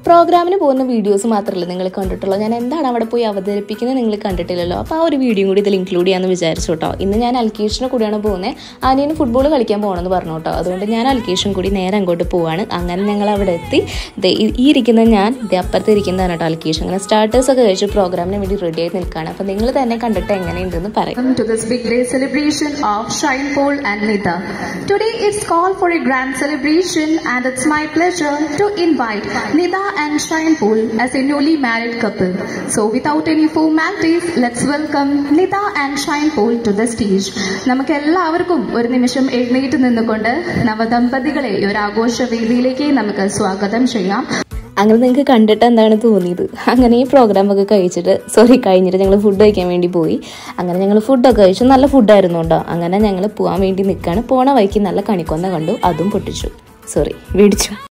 പ്രോഗ്രാമിന് പോകുന്ന വീഡിയോസ് മാത്രമല്ല നിങ്ങൾ കണ്ടിട്ടുള്ളൂ ഞാൻ എന്താണ് അവിടെ പോയി അവതരിപ്പിക്കുന്നത് നിങ്ങൾ കണ്ടിട്ടില്ലല്ലോ അപ്പോൾ ആ ഒരു വീഡിയോ കൂടി ഇതിൽ ഇൻക്ലൂഡ് ചെയ്യാമെന്ന് വിചാരിച്ചു കേട്ടോ ഇന്ന് ഞാൻ അൽക്കേഷനെ കൂടിയാണ് പോകുന്നത് ആനിയന് ഫുട്ബോൾ കളിക്കാൻ പോകണമെന്ന് പറഞ്ഞു കേട്ടോ അതുകൊണ്ട് ഞാൻ അൽക്കേഷൻ കൂടി നേരെ അങ്ങോട്ട് പോവാണ് അങ്ങനെ ഞങ്ങൾ അവിടെ എത്തി ദേ ഈ ഈ ഇരിക്കുന്ന ഞാൻ ദേ അപ്പുറത്ത് ഇരിക്കുന്നതാണ് കേട്ടോ അൽക്കേഷൻ അങ്ങനെ സ്റ്റാർട്ടേഴ്സ് ഒക്കെ കഴിച്ച് പ്രോഗ്രാമിന് വേണ്ടി റെഡി ആയി നിൽക്കുകയാണ് അപ്പോൾ നിങ്ങൾ തന്നെ കണ്ടിട്ട് എങ്ങനെയുണ്ടെന്ന് പറയും Welcome to this big day celebration of Shine Pole and Nita. Today it's called for a grand celebration and it's my pleasure to invite Nita and Shine Pole as a newly married couple. So without any formalities, let's welcome Nita and Shine Pole to the stage. നമുക്ക് എല്ലാവർക്കും ഒരു നിമിഷം എഴുന്നേറ്റ് നിന്നുകൊണ്ട് നവദമ്പതികളെ ഈ ഒരു ആഘോഷ വേദിയിലേക്ക് നമുക്ക് സ്വാഗതം ചെയ്യാം അങ്ങനെ നിങ്ങൾക്ക് കണ്ടിട്ട് എന്താണ് തോന്നിയത് അങ്ങനെ ഈ പ്രോഗ്രാം ഒക്കെ കഴിച്ചിട്ട് സോറി കഴിഞ്ഞിട്ട് ഞങ്ങൾ ഫുഡ് കഴിക്കാൻ വേണ്ടി പോയി അങ്ങനെ ഞങ്ങൾ ഫുഡൊക്കെ കഴിച്ചു നല്ല ഫുഡായിരുന്നു കേട്ടോ അങ്ങനെ ഞങ്ങൾ പോകാൻ വേണ്ടി നിൽക്കുകയാണ് പോണ വഴിക്ക് നല്ല കണിക്കൊന്ന കണ്ടു അതും പൊട്ടിച്ചു സോറി മേടിച്ചു